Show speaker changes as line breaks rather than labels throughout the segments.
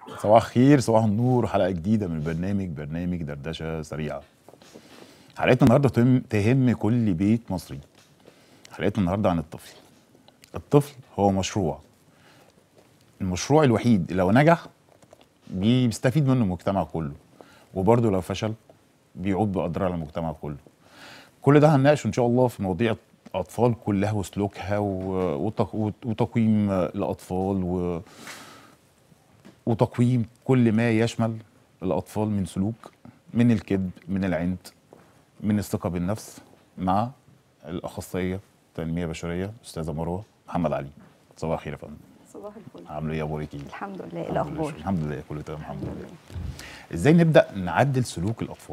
صباح الخير صباح النور حلقه جديده من برنامج برنامج دردشه سريعه حلقتنا النهارده تهم, تهم كل بيت مصري حلقتنا النهارده عن الطفل الطفل هو مشروع المشروع الوحيد اللي لو نجح بيستفيد منه المجتمع كله وبرضه لو فشل بيعود باضرار على المجتمع كله كل ده هنناقشه ان شاء الله في مواضيع اطفال كلها وسلوكها و- وتق- وتقويم الاطفال و وتقويم كل ما يشمل الاطفال من سلوك من الكذب من العند من الثقه بالنفس مع الاخصائيه تنميه بشريه استاذه مروه محمد علي صباح الخير يا فندم
صباح الفل
عامله ايه اخبارك ايه
الحمد لله إيه
الحمد لله،
الاخبار
الحمد لله كله تمام الحمد لله ازاي نبدا نعدل سلوك الاطفال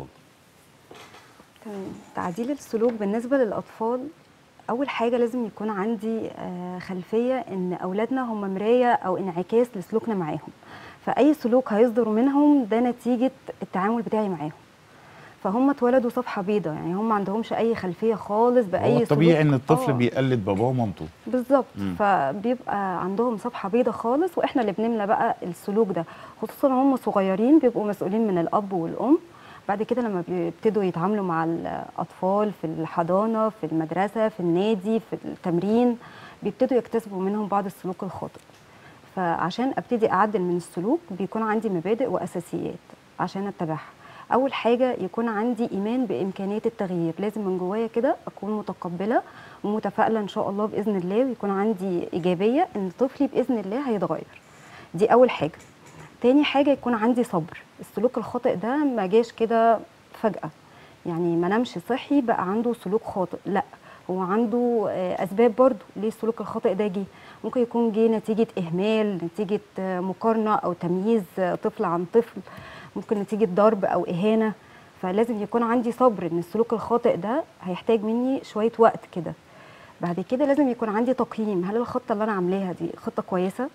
تمام تعديل السلوك بالنسبه للاطفال اول حاجه لازم يكون عندي آه، خلفيه ان اولادنا هم مرايه او انعكاس لسلوكنا معاهم فاي سلوك هيصدر منهم ده نتيجه التعامل بتاعي معاهم فهم اتولدوا صفحه بيضاء يعني هم ما عندهمش اي خلفيه خالص باي
هو الطبيعي
سلوك.
ان الطفل
آه.
بيقلد باباه ومامته
بالظبط
مم.
فبيبقى عندهم صفحه بيضة خالص واحنا اللي بنملى بقى السلوك ده خصوصا هم صغيرين بيبقوا مسؤولين من الاب والام بعد كده لما بيبتدوا يتعاملوا مع الاطفال في الحضانه في المدرسه في النادي في التمرين بيبتدوا يكتسبوا منهم بعض السلوك الخاطئ فعشان ابتدي اعدل من السلوك بيكون عندي مبادئ واساسيات عشان اتبعها اول حاجه يكون عندي ايمان بامكانيه التغيير لازم من جوايا كده اكون متقبله ومتفائله ان شاء الله باذن الله ويكون عندي ايجابيه ان طفلي باذن الله هيتغير دي اول حاجه تاني حاجه يكون عندي صبر السلوك الخاطئ ده ما جاش كده فجاه يعني ما نامش صحي بقى عنده سلوك خاطئ لا هو عنده آه، اسباب برضو ليه السلوك الخاطئ ده جه ممكن يكون جه نتيجه اهمال نتيجه آه، مقارنه او تمييز آه، طفل عن طفل ممكن نتيجه ضرب او اهانه فلازم يكون عندي صبر ان السلوك الخاطئ ده هيحتاج مني شويه وقت كده بعد كده لازم يكون عندي تقييم هل الخطه اللي انا عاملاها دي خطه كويسه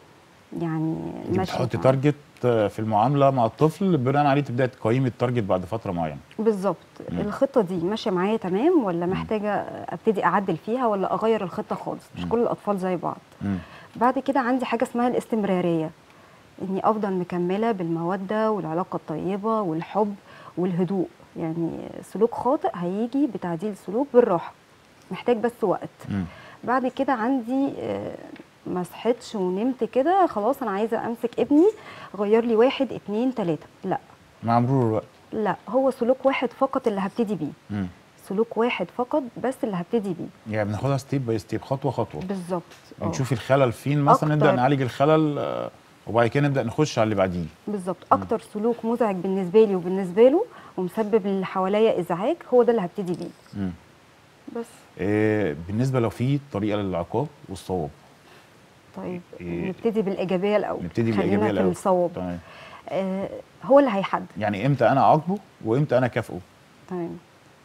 يعني
انت
ماشية
بتحطي
مع-
تارجت في المعامله مع الطفل بناء عليه تبداي تقيمي التارجت بعد فتره معينه
بالظبط
مم.
الخطه دي ماشيه معايا تمام ولا محتاجه ابتدي اعدل فيها ولا اغير الخطه خالص مش
مم.
كل الاطفال زي بعض
مم.
بعد كده عندي حاجه اسمها الاستمراريه اني افضل مكمله بالموده والعلاقه الطيبه والحب والهدوء يعني سلوك خاطئ هيجي بتعديل سلوك بالراحه محتاج بس وقت
مم.
بعد كده عندي آه، ما صحيتش ونمت كده خلاص انا عايزه امسك ابني غير لي واحد اتنين تلاته لا
مع مرور الوقت
لا هو سلوك واحد فقط اللي هبتدي بيه
مم.
سلوك واحد فقط بس اللي هبتدي بيه
يعني بناخدها ستيب باي ستيب خطوه خطوه
بالظبط آه.
نشوف الخلل فين مثلا نبدا
أكتر.
نعالج الخلل آه، وبعد كده نبدا نخش على اللي بعديه
بالظبط اكتر سلوك مزعج بالنسبه لي وبالنسبه له ومسبب للي حواليا ازعاج هو ده اللي هبتدي بيه
مم.
بس
آه، بالنسبه لو في طريقه للعقاب والصواب
طيب
إيه.
نبتدي بالايجابيه الاول
نبتدي
خلينا
بالايجابيه
في
الاول
الصواب
تمام
آه هو اللي هيحدد
يعني امتى انا اعاقبه وامتى انا اكافئه
تمام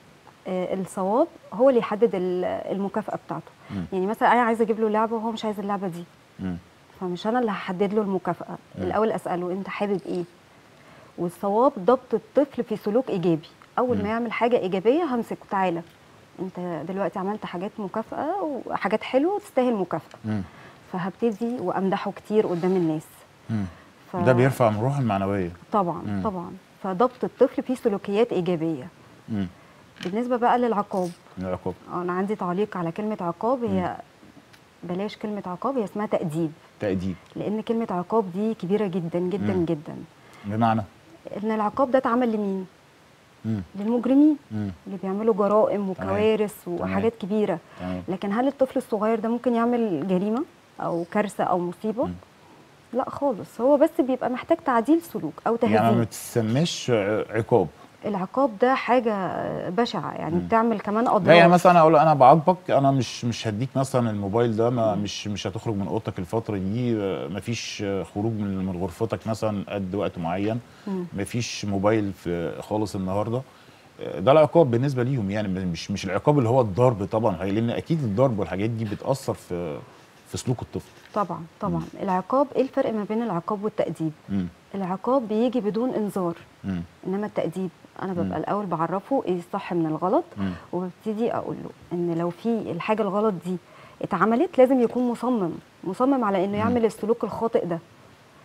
آه الصواب هو اللي يحدد ال- المكافاه بتاعته
مم.
يعني مثلا انا عايزه اجيب له لعبه وهو مش عايز اللعبه دي
مم.
فمش انا اللي هحدد له المكافاه
مم.
الاول اساله انت حابب ايه والصواب ضبط الطفل في سلوك ايجابي اول
مم.
ما يعمل حاجه ايجابيه همسكه تعالى انت دلوقتي عملت حاجات مكافاه وحاجات حلوه تستاهل مكافاه
مم.
فهبتدي وامدحه كتير قدام الناس
مم.
ف...
ده بيرفع من الروح المعنويه
طبعا
مم.
طبعا فضبط الطفل فيه سلوكيات ايجابيه
مم.
بالنسبه بقى للعقاب
من العقاب
انا عندي تعليق على كلمه عقاب هي بلاش كلمه عقاب هي اسمها تاديب
تأديب
لان كلمه عقاب دي كبيره جدا جدا
مم.
جدا
بمعنى
ان العقاب ده اتعمل لمين
مم.
للمجرمين
مم.
اللي بيعملوا جرائم وكوارث وحاجات كبيره
تمام
لكن هل الطفل الصغير ده ممكن يعمل جريمه او كارثه او مصيبه
مم.
لا خالص هو بس بيبقى محتاج تعديل سلوك او
يعني ما
تهذيب
بتسميش ع- عقاب
العقاب ده حاجه بشعه يعني
مم.
بتعمل كمان
لا
اضرار
يعني مثلا اقول له انا بعاقبك انا مش مش هديك مثلا الموبايل ده ما مش مش هتخرج من اوضتك الفتره دي آه، مفيش آه، خروج من من غرفتك مثلا قد وقت معين
مم.
مفيش موبايل في خالص النهارده آه، ده العقاب بالنسبه ليهم يعني مش مش العقاب اللي هو الضرب طبعا لان اكيد الضرب والحاجات دي بتاثر في في سلوك الطفل
طبعا طبعا العقاب ايه الفرق ما بين العقاب والتاديب
مم.
العقاب بيجي بدون انذار
مم.
انما التاديب انا
مم.
ببقى الاول بعرفه ايه الصح من الغلط
مم.
وببتدي اقول له ان لو في الحاجه الغلط دي اتعملت لازم يكون مصمم مصمم على انه يعمل السلوك الخاطئ ده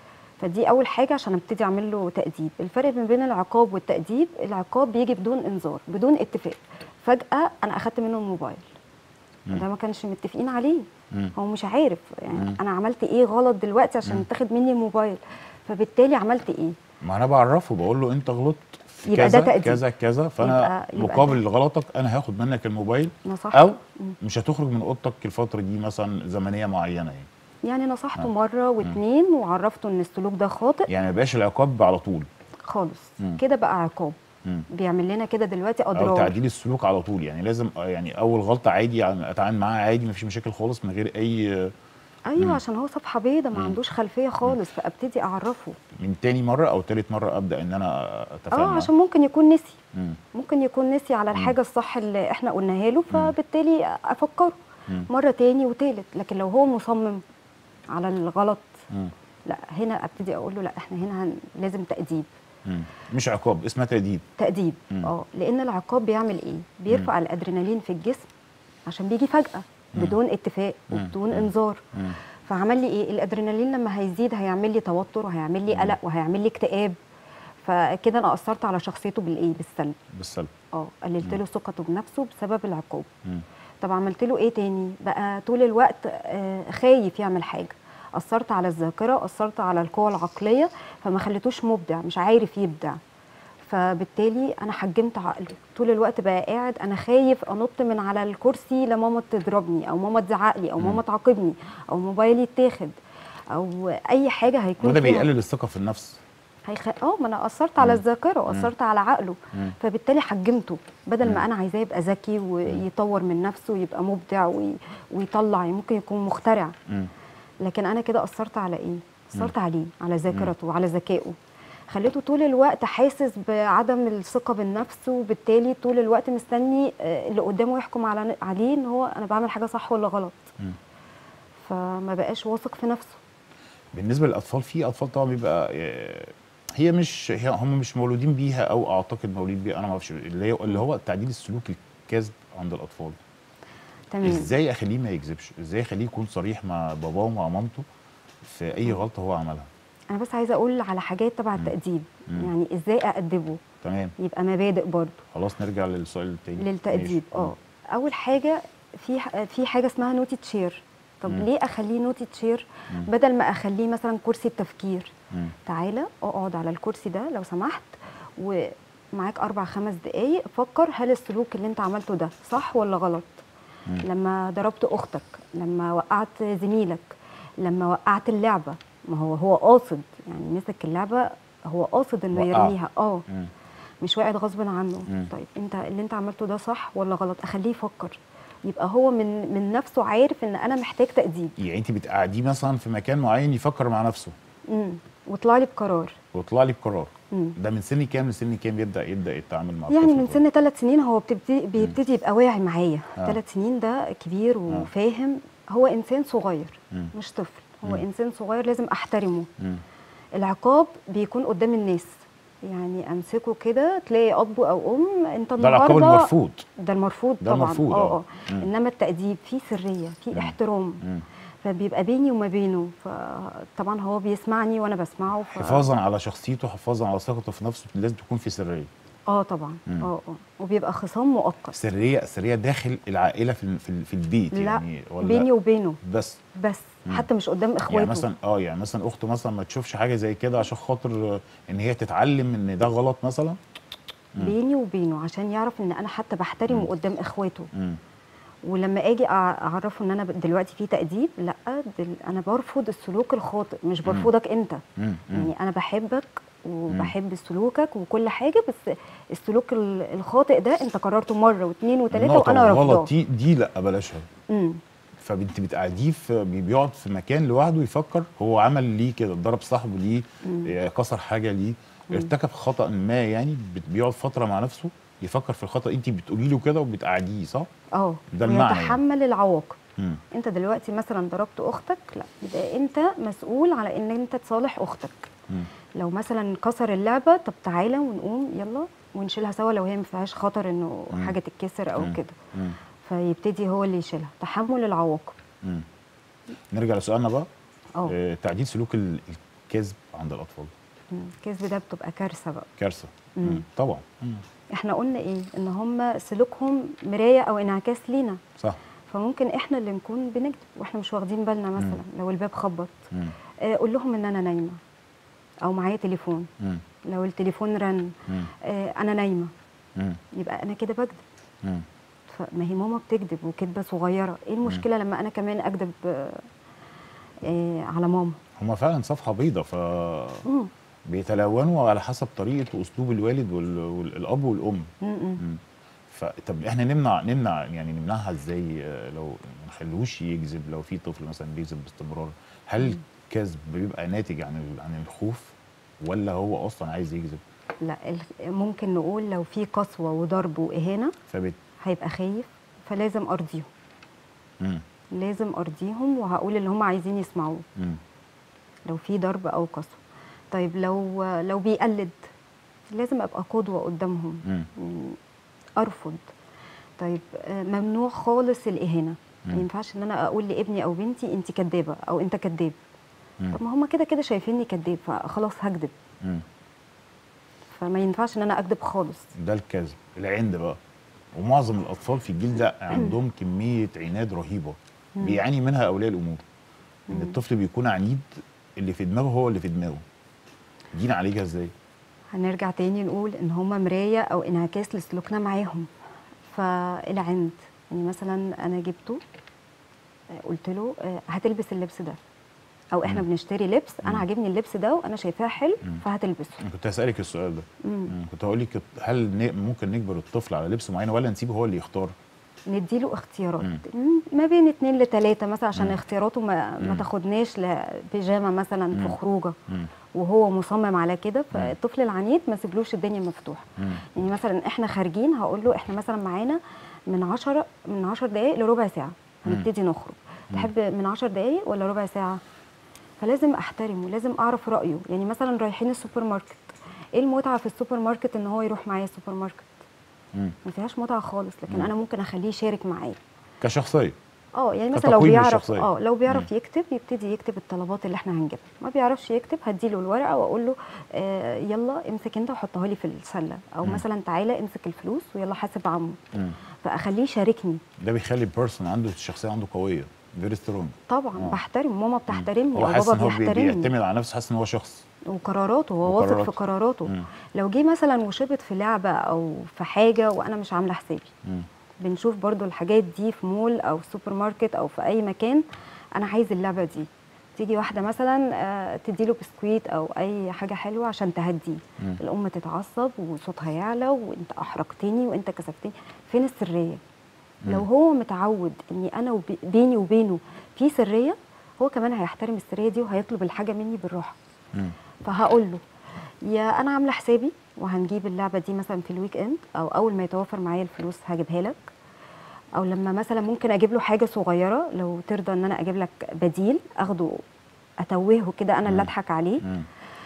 فدي اول حاجه عشان ابتدي اعمل له تاديب الفرق ما بين العقاب والتاديب العقاب بيجي بدون انذار بدون اتفاق فجاه انا اخدت منه الموبايل
مم.
ده ما كانش متفقين عليه
مم.
هو مش عارف يعني
مم.
انا عملت ايه غلط دلوقتي عشان
مم.
تاخد مني الموبايل فبالتالي عملت ايه
ما انا بعرفه بقول له انت غلطت في
يبقى ده
كذا
تأديب.
كذا كذا فانا
يبقى- يبقى
مقابل
ده.
لغلطك انا هاخد منك الموبايل
نصحت
او
مم.
مش هتخرج من اوضتك الفتره دي مثلا زمنيه معينه يعني
يعني نصحته
آه.
مره واتنين وعرفته ان السلوك ده خاطئ
يعني ما يبقاش العقاب على طول
خالص
مم.
كده بقى عقاب
مم.
بيعمل لنا كده دلوقتي
او
اضرار
تعديل السلوك على طول يعني لازم آه، يعني اول غلطه عادي يعني اتعامل معاها عادي مفيش مشاكل خالص من غير اي آه،
ايوه
مم.
عشان هو صفحه بيضه ما
مم.
عندوش خلفيه خالص فابتدي اعرفه
من تاني مره او تالت مره ابدا ان انا اتفاهم
اه
معاه.
عشان ممكن يكون نسي
مم.
ممكن يكون نسي على الحاجه الصح اللي احنا قلناها له فبالتالي افكره
مم.
مره تاني وتالت لكن لو هو مصمم على الغلط
مم.
لا هنا ابتدي اقول له لا احنا هنا هن... لازم تاديب
مم. مش عقاب اسمها تأديب
تاديب
مم.
اه لان العقاب بيعمل ايه بيرفع الادرينالين في الجسم عشان بيجي فجاه
مم.
بدون اتفاق
مم.
وبدون
مم.
انذار
مم.
فعمل لي ايه الادرينالين لما هيزيد هيعمل لي توتر وهيعمل لي قلق وهيعمل لي اكتئاب فكده انا اثرت على شخصيته بالايه بالسلب
بالسلب
اه قللت له ثقته بنفسه بسبب العقاب
مم.
طب عملت له ايه تاني بقى طول الوقت آه، خايف يعمل حاجه اثرت على الذاكره اثرت على القوه العقليه فما خليتوش مبدع مش عارف يبدع فبالتالي انا حجمت عقله طول الوقت بقى قاعد انا خايف انط من على الكرسي لماما تضربني او ماما تزعق لي او
مم.
ماما تعاقبني او موبايلي يتاخد او اي حاجه هيكون
وده
فيها-
بيقلل الثقه في النفس
هيخ... اه ما انا اثرت على
مم.
الذاكره واثرت على عقله
مم.
فبالتالي حجمته بدل
مم.
ما انا عايزاه يبقى ذكي ويطور من نفسه ويبقى مبدع وي... ويطلع يعني ممكن يكون مخترع
مم.
لكن انا كده اثرت على ايه اثرت عليه على ذاكرته وعلى ذكائه خليته طول الوقت حاسس بعدم الثقه بالنفس وبالتالي طول الوقت مستني آه، اللي قدامه يحكم على عليه ان هو انا بعمل حاجه صح ولا غلط
مم.
فما بقاش واثق في نفسه
بالنسبه للاطفال في اطفال طبعا بيبقى آه، هي مش هي هم مش مولودين بيها او اعتقد مولود بيها انا ما اعرفش اللي هي اللي هو تعديل السلوك الكاذب عند الاطفال
تمام
ازاي اخليه ما يكذبش ازاي اخليه يكون صريح مع باباه ومع مامته في اي غلطه هو عملها
انا بس عايزه اقول على حاجات تبع التاديب
مم.
يعني ازاي اادبه
تمام
يبقى مبادئ برضه
خلاص نرجع للسؤال التاني
للتأديب
ماشي.
اه اول حاجه في ح- في حاجه اسمها نوتي تشير طب
مم.
ليه اخليه نوتي تشير
مم.
بدل ما اخليه مثلا كرسي التفكير
مم.
تعالى اقعد على الكرسي ده لو سمحت ومعاك اربع خمس دقايق فكر هل السلوك اللي انت عملته ده صح ولا غلط
مم.
لما ضربت اختك لما وقعت زميلك لما وقعت اللعبه ما هو هو قاصد يعني مسك اللعبه هو قاصد انه
وقعها.
يرميها اه
مم.
مش وقعت غصب عنه
مم.
طيب انت اللي انت عملته ده صح ولا غلط اخليه يفكر يبقى هو من من نفسه عارف ان انا محتاج تأديب
يعني انت بتقعديه مثلا في مكان معين يفكر مع نفسه
امم وطلع لي بقرار
ويطلع لي بقرار
مم.
ده من سن كام لسن كام يبدا يبدا يتعامل مع
يعني
الطفل
من
ده؟
سن ثلاث سنين هو بتبتدي بيبتدي يبقى واعي معايا
آه.
ثلاث سنين ده كبير وفاهم هو انسان صغير
مم.
مش طفل هو
مم.
انسان صغير لازم احترمه
مم.
العقاب بيكون قدام الناس يعني امسكه كده تلاقي اب او ام انت
ده العقاب
النهارده
المرفوض
ده المرفوض
ده
طبعا
المرفوض،
اه
آه.
اه
مم.
انما التأديب فيه سريه فيه احترام
مم.
فبيبقى بيني وما بينه فطبعا هو بيسمعني وانا بسمعه ف...
حفاظا على شخصيته حفاظا على ثقته في نفسه لازم تكون في سريه
اه طبعا
مم.
اه اه وبيبقى خصام مؤقت
سريه سريه داخل العائله في ال- في, ال- في البيت
لا
يعني ولا
بيني وبينه
بس
بس
مم.
حتى مش قدام اخواته
يعني مثلا اه يعني مثلا اخته مثلا ما تشوفش حاجه زي كده عشان خاطر آه، ان هي تتعلم ان ده غلط مثلا مم.
بيني وبينه عشان يعرف ان انا حتى بحترمه قدام اخواته
مم.
ولما اجي أع- اعرفه ان انا ب- دلوقتي في تأديب لا دل... انا برفض السلوك الخاطئ مش برفضك انت
مم. مم.
يعني انا بحبك وبحب سلوكك وكل حاجه بس السلوك ال- الخاطئ ده انت قررته مره واثنين وثلاثه
النقطة
وانا
الغلط
رافضاه
دي دي لا بلاشها
امم
فانت بتقعديه في بي- بيقعد في مكان لوحده يفكر هو عمل ليه كده ضرب صاحبه ليه آه، كسر حاجه ليه ارتكب خطا ما يعني بت- بيقعد فتره مع نفسه يفكر في الخطا انت بتقولي له كده وبتقعديه صح؟
اه
ده المعنى يعني.
ويتحمل العواقب
مم.
انت دلوقتي مثلا ضربت اختك لا يبقى انت مسؤول على ان انت تصالح اختك
مم.
لو مثلا كسر اللعبه طب تعالى ونقوم يلا ونشيلها سوا لو هي ما فيهاش خطر انه
مم.
حاجه تتكسر او
مم.
كده
مم.
فيبتدي هو اللي يشيلها تحمل العواقب
مم. نرجع لسؤالنا بقى
اه
آه، تعديل سلوك ال- الكذب عند الاطفال
مم. الكذب ده بتبقى كارثه بقى
كارثه
مم.
مم. طبعا مم.
احنا قلنا ايه ان هم سلوكهم مرايه او انعكاس لينا
صح
فممكن احنا اللي نكون بنكذب واحنا مش واخدين بالنا مثلا لو الباب خبط
مم.
آه، قول لهم ان انا نايمه او معايا تليفون
مم.
لو التليفون رن
مم.
آه، انا نايمه
مم.
يبقى انا كده بكذب
مم.
فما هي ماما بتكذب وكذبه صغيره ايه المشكله لما انا كمان اكذب آه، آه، على ماما
هما فعلا صفحه بيضاء ف
مم.
بيتلونوا على حسب طريقه واسلوب الوالد وال- والاب والام
مم. مم.
مم. فطب احنا نمنع نمنع يعني نمنعها ازاي آه، لو ما نخلوش يكذب لو في طفل مثلا بيكذب باستمرار هل الكذب بيبقى ناتج عن ال- عن الخوف ولا هو اصلا عايز يكذب
لا ال- ممكن نقول لو في قسوه وضرب واهانه
فبت
هيبقى خايف فلازم ارضيهم
مم.
لازم ارضيهم وهقول اللي هم عايزين يسمعوه
مم.
لو في ضرب او قسوه طيب لو لو بيقلد لازم ابقى قدوه قدامهم
مم.
مم، ارفض طيب آه، ممنوع خالص الاهانه ما
مم.
ينفعش ان انا اقول لابني او بنتي انت كدابه او انت كداب
مم.
طب ما هم كده كده شايفيني كداب فخلاص هكذب
مم.
فما ينفعش ان انا اكذب خالص
ده الكذب العند بقى ومعظم الاطفال في الجيل ده عندهم كميه عناد رهيبه بيعاني منها اولياء الامور ان الطفل بيكون عنيد اللي في دماغه هو اللي في دماغه دي نعالجها ازاي
هنرجع تاني نقول ان هم مرايه او انعكاس لسلوكنا معاهم فالعند يعني مثلا انا جبته آه، قلت له آه، هتلبس اللبس ده او احنا
مم.
بنشتري لبس
مم.
انا عاجبني اللبس ده وانا شايفاه حلو
مم.
فهتلبسه
انا كنت هسالك السؤال ده
مم.
مم. كنت هقول لك هل ن- ممكن نجبر الطفل على لبس معين ولا نسيبه هو اللي يختار
نديله اختيارات
مم.
مم، ما بين اتنين لتلاته مثلا عشان
مم.
اختياراته ما, ما
مم.
تاخدناش لبيجامه مثلا
مم.
في خروجه
مم.
وهو مصمم على كده فالطفل العنيد ما سيبلوش الدنيا مفتوحه
مم.
يعني مثلا احنا خارجين هقول له احنا مثلا معانا من 10 من 10 دقائق لربع ساعه
مم.
هنبتدي نخرج
مم.
تحب من 10 دقائق ولا ربع ساعه فلازم احترمه لازم اعرف رايه يعني مثلا رايحين السوبر ماركت ايه المتعه في السوبر ماركت ان هو يروح معايا السوبر ماركت
مم.
ما فيهاش متعه خالص لكن
مم.
انا ممكن اخليه يشارك معايا
كشخصيه
اه يعني مثلا لو
كتقويم
بيعرف
للشخصية.
اه لو بيعرف
مم.
يكتب يبتدي يكتب الطلبات اللي احنا هنجيبها ما بيعرفش يكتب هديله الورقه واقول له آه يلا امسك انت وحطها لي في السله او
مم.
مثلا تعالى امسك الفلوس ويلا حاسب عمو
مم.
فاخليه يشاركني
ده بيخلي البيرسون عنده الشخصيه عنده قويه فيري سترونج
طبعا
آه.
بحترم ماما بتحترمني
هو
او
حاسس ان
بابا
هو بي-
بيحترمني
بيعتمد على نفسه حاسس ان هو شخص
وقراراته هو واثق في
وقراراته.
قراراته
مم.
لو جه مثلا وشبط في لعبه او في حاجه وانا مش عامله حسابي
مم.
بنشوف برضو الحاجات دي في مول او سوبر ماركت او في اي مكان انا عايز اللعبه دي تيجي واحده مثلا آه، تديله بسكويت او اي حاجه حلوه عشان تهديه
مم.
الام تتعصب وصوتها يعلى وانت احرجتني وانت كسفتني فين السريه لو
مم.
هو متعود اني انا وبي- بيني وبينه في سريه هو كمان هيحترم السريه دي وهيطلب الحاجه مني بالراحه
مم.
فهقول له يا انا عامله حسابي وهنجيب اللعبه دي مثلا في الويك اند او اول ما يتوفر معايا الفلوس هجيبها لك او لما مثلا ممكن اجيب له حاجه صغيره لو ترضى ان انا اجيب لك بديل اخده اتوهه كده انا اللي
مم.
اضحك عليه
مم.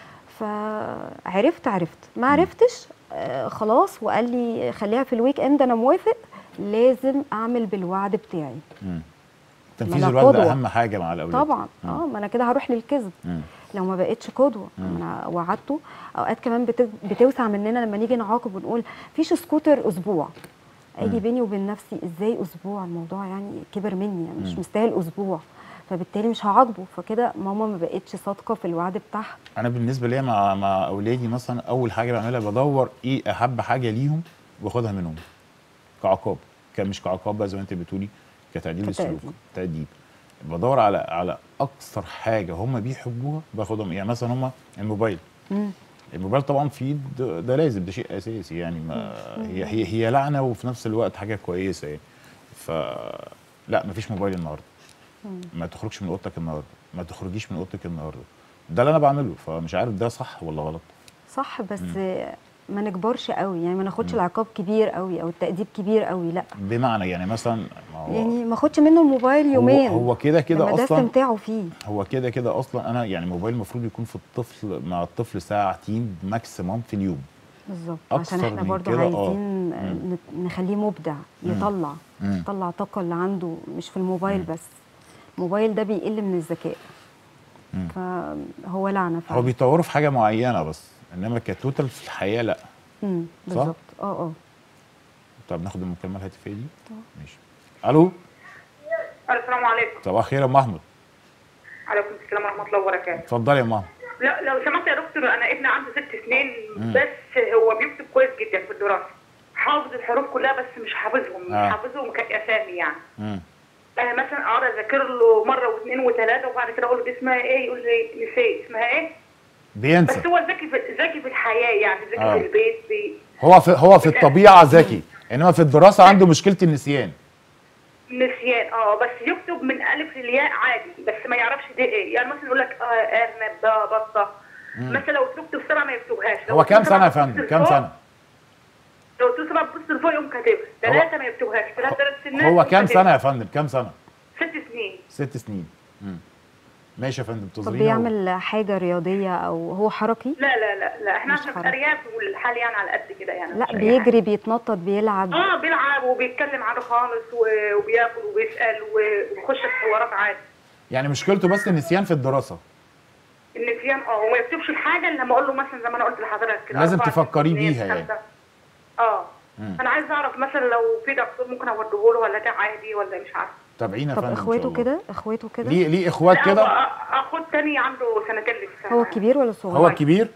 فعرفت عرفت ما عرفتش آه خلاص وقال لي خليها في الويك اند انا موافق لازم اعمل بالوعد بتاعي
مم.
ما
تنفيذ
أنا
الوعد ده
قدوة.
اهم حاجه مع الاولاد
طبعا
مم.
اه ما انا كده هروح للكذب
مم.
لو ما بقتش قدوه
مم.
انا وعدته اوقات كمان بت- بتوسع مننا لما نيجي نعاقب ونقول فيش سكوتر اسبوع اجي
مم.
بيني وبين نفسي ازاي اسبوع الموضوع يعني كبر مني يعني مش
مم.
مستاهل اسبوع فبالتالي مش هعاقبه فكده ماما ما بقتش صادقه في الوعد بتاعها
انا بالنسبه ليا مع مع اولادي مثلا اول حاجه بعملها بدور ايه احب حاجه ليهم واخدها منهم كعقاب كان مش كعقاب بقى زي ما انت بتقولي كتأديب
كتأديب.
للسلوك تأديب بدور على على اكثر حاجه هم بيحبوها باخدهم يعني مثلا هم الموبايل
مم.
الموبايل طبعا فيه ده, ده لازم ده شيء اساسي يعني ما هي هي هي لعنه وفي نفس الوقت حاجه كويسه يعني ف لا مفيش موبايل النهارده
مم.
ما تخرجش من اوضتك النهارده ما تخرجيش من اوضتك النهارده ده اللي انا بعمله فمش عارف ده صح ولا غلط
صح بس ما نكبرش قوي يعني ما ناخدش العقاب كبير قوي او التأديب كبير قوي لا
بمعنى يعني مثلا ما هو
يعني ما اخدش منه الموبايل يومين
هو, هو كده كده
لما ده
اصلا
استمتاعه فيه
هو كده كده اصلا انا يعني الموبايل المفروض يكون في الطفل مع الطفل ساعتين ماكسيموم في اليوم
بالظبط
أكثر
عشان احنا
من
برضو
كده، آه.
عايزين
مم.
نت- نخليه مبدع يطلع
مم.
يطلع الطاقه اللي عنده مش في الموبايل
مم.
بس الموبايل ده بيقل من الذكاء فهو لعنه
هو
فعلا
بيطوروا في حاجه معينه بس انما كتوتال في الحياه لا
مم، بالظبط اه اه
طب ناخد المكالمه الهاتفيه دي ماشي الو
السلام عليكم
صباح الخير يا ام احمد
عليكم السلام ورحمه الله وبركاته
اتفضلي يا ام احمد
لا لو سمحت يا دكتور انا ابني عنده ست سنين بس هو بيكتب كويس جدا في الدراسه حافظ الحروف كلها بس مش حافظهم
آه.
مش حافظهم كاسامي يعني
مم.
انا مثلا اقعد اذاكر له مره واثنين وثلاثه وبعد كده اقول له دي اسمها ايه يقول لي نسيت اسمها ايه
بينسى
بس هو ذكي في ذكي في الحياه يعني ذكي
آه.
في البيت بي...
هو في هو في الطبيعه ذكي انما في الدراسه عنده مشكله النسيان
نسيان اه بس يكتب من الف للياء عادي بس ما يعرفش دي ايه يعني مثلا يقول لك اه ارنب ده بطه مثلا لو تكتب سبعه ما يكتبهاش لو
هو كام
قلت
سنه يا
سبعة
فندم
بص
كام
لفوق،
سنه
لو قلت سبعه بص لفوق يقوم كاتبها ثلاثه ما يكتبهاش ثلاث ثلاث سنين
هو
يقوم
كام
كاتبها.
سنه يا فندم كام سنه
ست سنين
ست سنين مم. ماشي يا فندم
طب
تظهرين
بيعمل حاجه رياضيه او هو حركي
لا لا لا لا احنا
مش
عشان في
حرام.
ارياف والحال يعني على قد كده يعني
لا
مش أي
بيجري بيتنطط بيلعب
حاجة. اه بيلعب وبيتكلم عادي خالص و- وبياكل وبيسال و- وبيخش في حوارات عادي
يعني مشكلته بس النسيان في الدراسه
النسيان اه وما يكتبش الحاجه الا لما اقول له مثلا زي ما انا قلت لحضرتك كده
لازم
أربعة،
تفكريه
ستة،
بيها يعني.
خمسة. اه انا عايز اعرف مثلا لو في دكتور ممكن اوديه له ولا ده عادي ولا مش عارفه
تابعينا يا
طب
فندم إن شاء
اخواته
الله.
كده اخواته كده
ليه ليه اخوات
لا
كده
هو أ- اخوه التاني عنده سنتين لسه
هو الكبير ولا الصغير
هو الكبير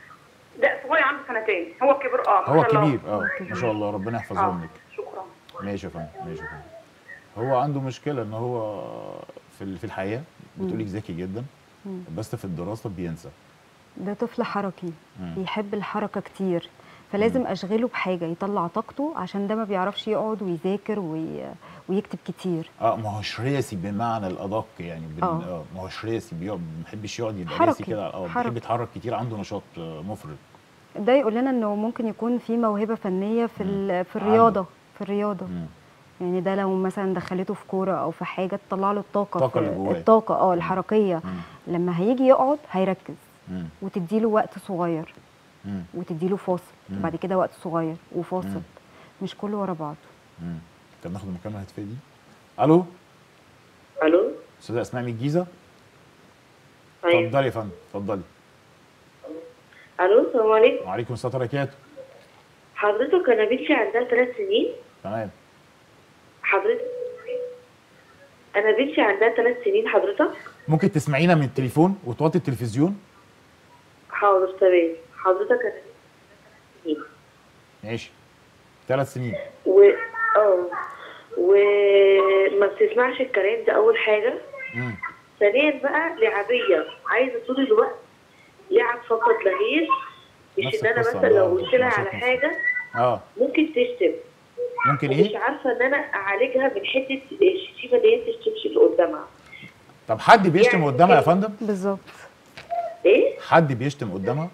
لا صغير عنده سنتين هو الكبير اه ما
هو
شاء الله.
كبير اه ما شاء الله ربنا يحفظهم
اه
لك
شكرا
ماشي يا فندم ماشي يا فندم هو عنده مشكله ان هو في ال- في الحياه بتقولي ذكي جدا بس في الدراسه بينسى
ده طفل حركي بيحب الحركه كتير فلازم اشغله بحاجه يطلع طاقته عشان ده ما بيعرفش يقعد ويذاكر وي... ويكتب كتير
اه ما هوش راسي بمعنى الادق يعني بن...
آه.
اه ما هوش راسي بيقعد ما بيحبش يقعد يبقى
حركي.
راسي كده اه بيحب
حركي.
يتحرك كتير عنده نشاط آه، مفرط
ده يقول لنا انه ممكن يكون في موهبه فنيه في ال... في الرياضه في الرياضه
مم.
يعني ده لو مثلا دخلته في كوره او في حاجه تطلع له الطاقه
الطاقة
في
اللي جواه.
الطاقه اه الحركيه لما هيجي يقعد هيركز
مم.
وتديله وقت صغير
مم.
وتديله فاصل وبعد كده وقت صغير وفاصل مش كله ورا بعضه
مم. طب ناخد المكالمه الهاتفيه دي الو
الو
استاذه اسماء من الجيزه
طيب
اتفضلي يا فندم اتفضلي
الو السلام عليكم
وعليكم السلام وبركاته
حضرتك انا بنتي عندها ثلاث سنين
تمام
حضرتك انا بنتي عندها ثلاث سنين حضرتك
ممكن تسمعينا من التليفون وتوطي التلفزيون
حاضر تمام حضرتك انا بنتي ثلاث سنين
ماشي ثلاث سنين
و اه وما بتسمعش الكلام ده اول حاجه
مم.
ثانيا بقى لعبيه عايزه طول الوقت لعب فقط لا غير مش
نفس
ان انا
القصة
مثلا لو
عندها
قلت لها
نشاط
على
نفسي.
حاجه
اه
ممكن تشتم
ممكن
مش
ايه
عارفه ان انا اعالجها من حته الشتيمه اللي هي تشتمش اللي قدامها
طب حد بيشتم
يعني
قدامها يا
إيه؟
فندم
بالظبط
ايه
حد بيشتم قدامها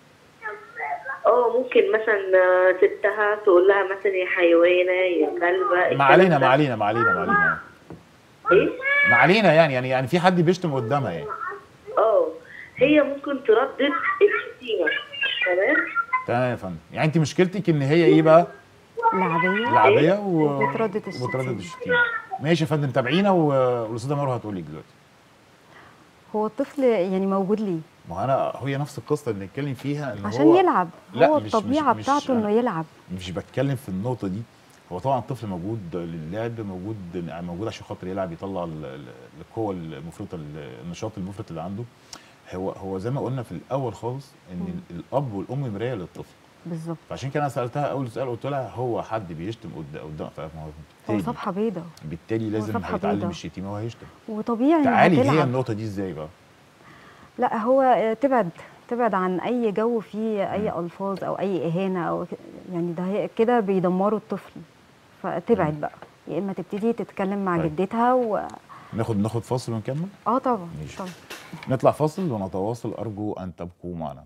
اه ممكن مثلا آه، ستها تقول لها مثلا يا حيوانه يا كلبه
ما علينا
الكلام
ما
ده.
علينا ما علينا ما علينا
ايه
ما علينا يعني يعني يعني في حد بيشتم قدامها يعني
اه هي ممكن تردد الشتيمه تمام
تمام يا فندم يعني انت مشكلتك ان هي ايه بقى
لعبيه
لعبيه و...
وبتردد الشتيمة.
وبتردد الشتيمه ماشي يا فندم تابعينا و- والاستاذه مروه هتقول لك دلوقتي
هو الطفل يعني موجود ليه
ما هو انا هي نفس القصه اللي بنتكلم فيها ان
عشان
هو
يلعب
لا،
هو
مش- مش-
الطبيعه
مش-
بتاعته انه يلعب
مش بتكلم في النقطه دي هو طبعا الطفل موجود للعب موجود موجود عشان خاطر يلعب يطلع ال- ال- القوه المفرطه ال- النشاط المفرط اللي عنده هو هو زي ما قلنا في الاول خالص ان الاب والام مرايه للطفل
بالظبط
فعشان كده انا سالتها اول سؤال قلت لها هو حد بيشتم قد- قدام فما هو
هو
بالتالي-
صفحه بيضاء
بالتالي لازم
صفحة
هيتعلم
بيضاء.
الشتيمه وهيشتم
وطبيعي انها
تعالي هي
تلعب
النقطه دي ازاي بقى
لا هو آه، تبعد تبعد عن اي جو فيه اي الفاظ او اي اهانه او ك- يعني ده هي كده بيدمروا الطفل فتبعد بقى يا اما تبتدي تتكلم مع
طيب.
جدتها و...
ناخد ناخد فاصل ونكمل
اه طبعا
ماشي.
طبعا
نطلع فاصل ونتواصل ارجو ان تبقوا معنا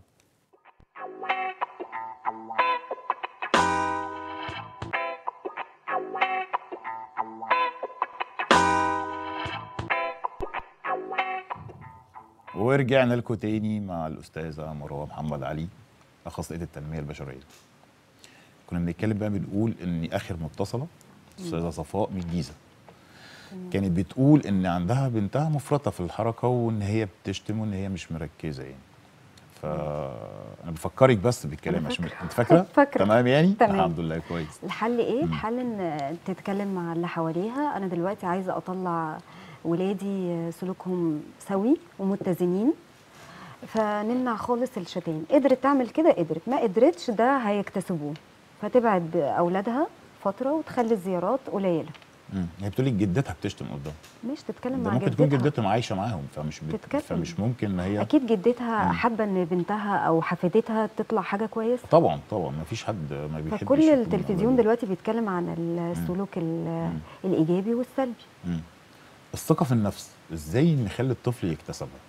ورجعنا لكم تاني مع الاستاذه مروه محمد علي اخصائيه التنميه البشريه كنا بنتكلم بقى بنقول ان اخر متصله استاذه صفاء من الجيزه كانت بتقول ان عندها بنتها مفرطه في الحركه وان هي بتشتم وان هي مش مركزه يعني فانا بفكرك بس بالكلام
أنا
عشان
فاكرة.
انت فاكره
فاكرة.
تمام يعني
تمام.
الحمد لله كويس
الحل ايه الحل ان تتكلم مع اللي حواليها انا دلوقتي عايزه اطلع ولادي سلوكهم سوي ومتزنين فنمنع خالص الشتائم قدرت تعمل كده قدرت ما قدرتش ده هيكتسبوه فتبعد اولادها فتره وتخلي الزيارات قليله
مم. هي بتقول لك جدتها بتشتم قدام
مش تتكلم
ده
مع
ممكن تكون
جدتها
جدتهم عايشه معاهم فمش بت...
تتكلم.
فمش ممكن ان هي
اكيد جدتها
مم.
حابه ان بنتها او حفيدتها تطلع حاجه كويسه
طبعا طبعا ما فيش حد ما بيحبش
فكل
يكون
التلفزيون
أولاده.
دلوقتي بيتكلم عن السلوك ال- الايجابي والسلبي
مم. الثقه في النفس ازاي نخلي الطفل يكتسبها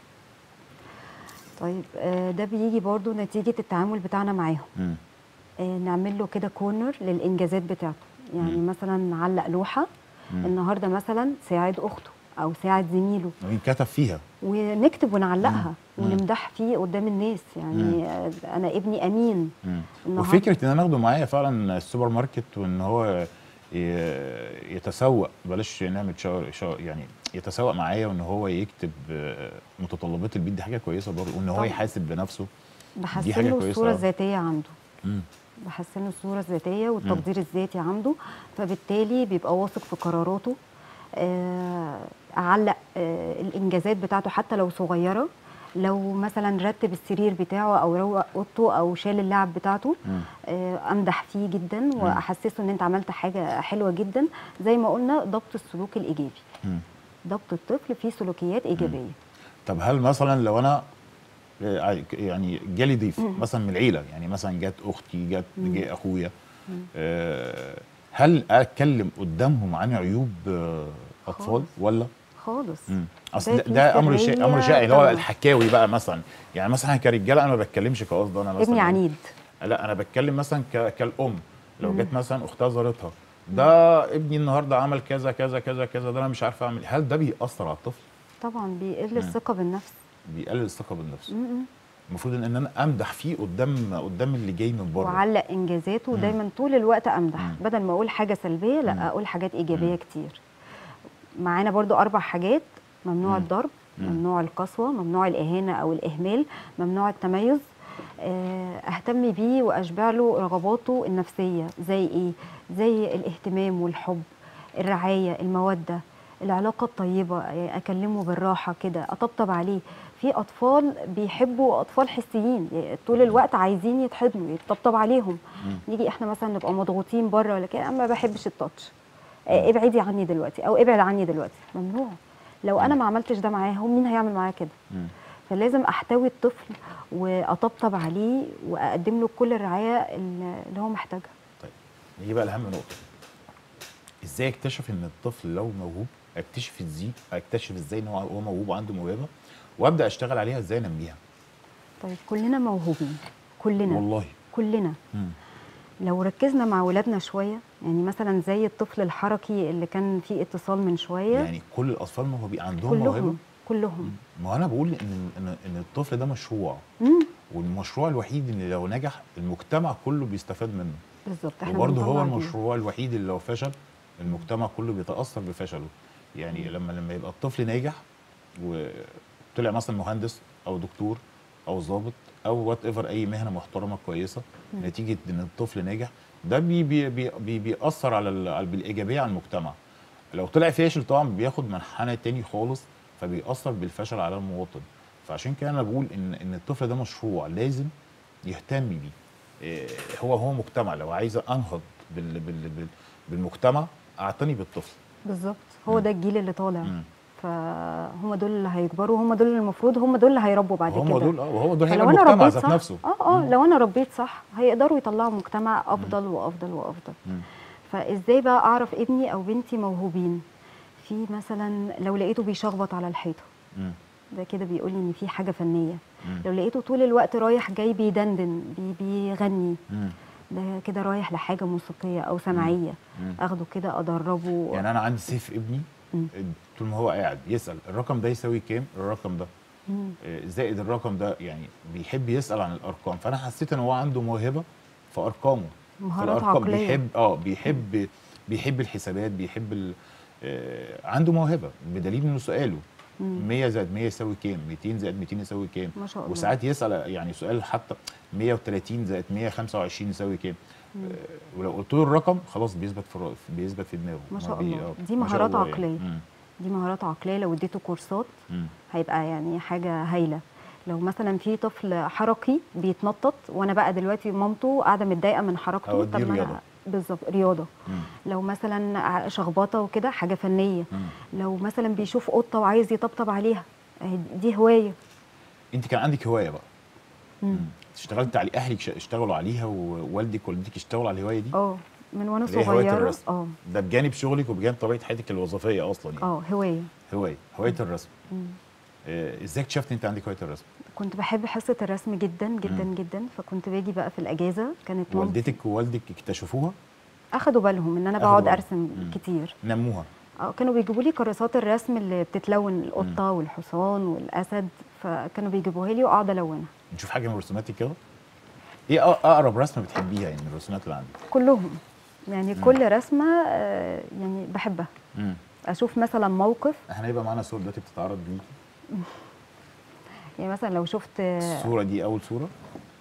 طيب آه، ده بيجي برضو نتيجة التعامل بتاعنا معاهم
مم.
آه، نعمل له كده كورنر للإنجازات بتاعته يعني
مم.
مثلا نعلق لوحة
مم.
النهاردة مثلا ساعد أخته أو ساعد زميله
مين كتب فيها
ونكتب ونعلقها
مم.
ونمدح فيه قدام الناس يعني آه، أنا ابني أمين
مم.
النهاردة-
وفكره ان انا اخده معايا فعلا السوبر ماركت وان هو ي- يتسوق بلاش نعمل شاور شاور يعني يتسوق معايا وان هو يكتب آه، متطلبات البيت دي حاجه كويسه برضه وان هو
طبعاً.
يحاسب بنفسه دي
بحسن
حاجة
له
كويسة
الصورة
أوي.
الذاتية عنده
مم.
بحسن له الصورة الذاتية والتقدير الذاتي عنده فبالتالي بيبقى واثق في قراراته آه، أعلق آه، الإنجازات بتاعته حتى لو صغيرة لو مثلا رتب السرير بتاعه أو روق أوضته أو شال اللعب بتاعته
مم.
آه، أمدح فيه جدا وأحسسه إن أنت عملت حاجة حلوة جدا زي ما قلنا ضبط السلوك الإيجابي
مم.
ضبط الطفل فيه سلوكيات إيجابية
طب هل مثلا لو انا آه، يعني جالي ضيف مثلا من العيله يعني مثلا جت اختي جت جه اخويا آه، هل اتكلم قدامهم عن عيوب آه، اطفال
خالص.
ولا
خالص
مم. اصل
ده
ده,
فيه
ده امر شيء
سرية
امر شائع اللي هو
طبعاً.
الحكاوي بقى مثلا يعني مثلا إحنا كرجاله انا ما بتكلمش كقصد انا مثلا
ابني عنيد
لا انا بتكلم مثلا ك... كالام لو جت مثلا اختها زارتها ده ابني النهارده عمل كذا كذا كذا كذا ده انا مش عارفه اعمل هل ده بيأثر على الطفل
طبعا بيقل الثقة بالنفس
بيقلل الثقه بالنفس
م-م.
المفروض ان انا امدح فيه قدام قدام اللي جاي من بره
وعلق انجازاته ودايما طول الوقت امدح
مم.
بدل ما اقول حاجه سلبيه
مم.
لا اقول حاجات ايجابيه
مم.
كتير معانا برضو اربع حاجات ممنوع
مم.
الضرب
مم.
ممنوع القسوه ممنوع الاهانه او الاهمال ممنوع التميز آه، اهتم بيه واشبع له رغباته النفسيه زي ايه زي الاهتمام والحب الرعايه الموده العلاقه الطيبه يعني اكلمه بالراحه كده اطبطب عليه في اطفال بيحبوا اطفال حسيين يعني طول الوقت عايزين يتحضنوا يتطبطب عليهم
مم.
نيجي احنا مثلا نبقى مضغوطين بره ولا كده انا ما بحبش التاتش آه، ابعدي عني دلوقتي او ابعد عني دلوقتي ممنوع لو انا ما عملتش ده معاه هو مين هيعمل معاه كده
مم.
فلازم احتوي الطفل واطبطب عليه واقدم له كل الرعايه اللي هو محتاجها
طيب نيجي بقى لاهم نقطه ازاي اكتشف ان الطفل لو موهوب اكتشف ازاي اكتشف ازاي ان هو هو موهوب وعنده موهبه وابدا اشتغل عليها ازاي انميها
طيب كلنا موهوبين كلنا
والله
كلنا
مم.
لو ركزنا مع ولادنا شويه يعني مثلا زي الطفل الحركي اللي كان فيه اتصال من شويه
يعني كل الاطفال موهوبين عندهم موهبه
كلهم كلهم
ما انا بقول ان ان ان الطفل ده مشروع
مم.
والمشروع الوحيد اللي لو نجح المجتمع كله بيستفاد منه
بالظبط احنا
وبرضه هو
بنطلع بيه.
المشروع الوحيد اللي لو فشل المجتمع كله بيتاثر بفشله يعني لما لما يبقى الطفل ناجح وطلع مثلا مهندس او دكتور او ضابط او وات ايفر اي مهنه محترمه كويسه نتيجه ان الطفل ناجح ده بي بي بي بي بيأثر على ال- على بالايجابيه على المجتمع لو طلع فاشل طبعا بياخد منحنى تاني خالص فبيأثر بالفشل على المواطن فعشان كده انا بقول ان ان الطفل ده مشروع لازم يهتم بيه إيه، هو هو مجتمع لو عايز انهض بال بال بال بالمجتمع اعتني بالطفل
بالظبط هو ده الجيل اللي طالع
مم.
فهم دول اللي هيكبروا هم دول اللي المفروض هم دول اللي هيربوا بعد كده
هم دول اه وهو دول هيبقى
فلو انا
المجتمع
ربيت
ذات
صح
نفسه
اه اه لو انا ربيت صح هيقدروا يطلعوا مجتمع افضل وافضل وافضل
مم.
فازاي بقى اعرف ابني او بنتي موهوبين في مثلا لو لقيته بيشخبط على الحيطه
مم.
ده كده بيقول لي ان في حاجه فنيه
مم.
لو لقيته طول الوقت رايح جاي بيدندن بي بيغني
مم.
ده كده رايح لحاجه موسيقيه او سمعيه
مم.
اخده كده ادربه
يعني انا عندي سيف ابني
مم.
طول ما هو قاعد يسال الرقم ده يساوي كام الرقم ده
مم.
آه، زائد الرقم ده يعني بيحب يسال عن الارقام فانا حسيت ان هو عنده موهبه في ارقامه في
مهارات
الارقام
عقلية.
بيحب اه بيحب بيحب الحسابات بيحب ال- آه، عنده موهبه بدليل انه سؤاله 100 زائد 100 يساوي كام 200 زائد 200 يساوي كام
ما شاء الله.
وساعات يسال يعني سؤال حتى 130 زائد 125 يساوي كام آه، ولو قلت له الرقم خلاص بيثبت في الر- بيثبت في دماغه
ما
هو
شاء
بي-
الله.
آه،
دي
ما شاء
مهارات
الله يعني.
عقلية.
مم.
دي مهارات عقليه لو اديته كورسات
مم.
هيبقى يعني حاجه هايله لو مثلا في طفل حركي بيتنطط وانا بقى دلوقتي مامته قاعده متضايقه من حركته
أوديه
طب ما
رياضة.
انا بالظبط رياضه
مم.
لو مثلا ع- شخبطه وكده حاجه فنيه
مم.
لو مثلا بيشوف قطه وعايز يطبطب عليها أهي دي هوايه
انت كان عندك هوايه بقى
مم.
اشتغلت على اهلك ش- اشتغلوا عليها ووالدك ووالدتك اشتغلوا على الهوايه دي
اه من وانا
اللي هي هوايه
صغيره
الرسم
اه
ده بجانب شغلك وبجانب طبيعه حياتك الوظيفيه اصلا يعني
اه هوايه
هوايه هوايه الرسم
مم.
آه، ازاي اكتشفت انت عندك هوايه الرسم
كنت بحب حصه الرسم جدا جدا
مم.
جدا فكنت باجي بقى في الاجازه كانت مامتي
والدتك ووالدك اكتشفوها
اخدوا بالهم ان انا
أخدوا
بقعد
بالهم.
ارسم
مم.
كتير
نموها
اه كانوا بيجيبوا لي كراسات الرسم اللي بتتلون القطه والحصان والاسد فكانوا بيجيبوها لي واقعد الونها
نشوف حاجه من رسوماتك كده ايه أق- اقرب رسمه بتحبيها يعني من الرسومات اللي عندك
كلهم يعني كل رسمه آه، يعني بحبها
امم
اشوف مثلا موقف
احنا هيبقى معانا صور دلوقتي بتتعرض ليكي
يعني مثلا لو شفت آه،
الصوره دي اول صوره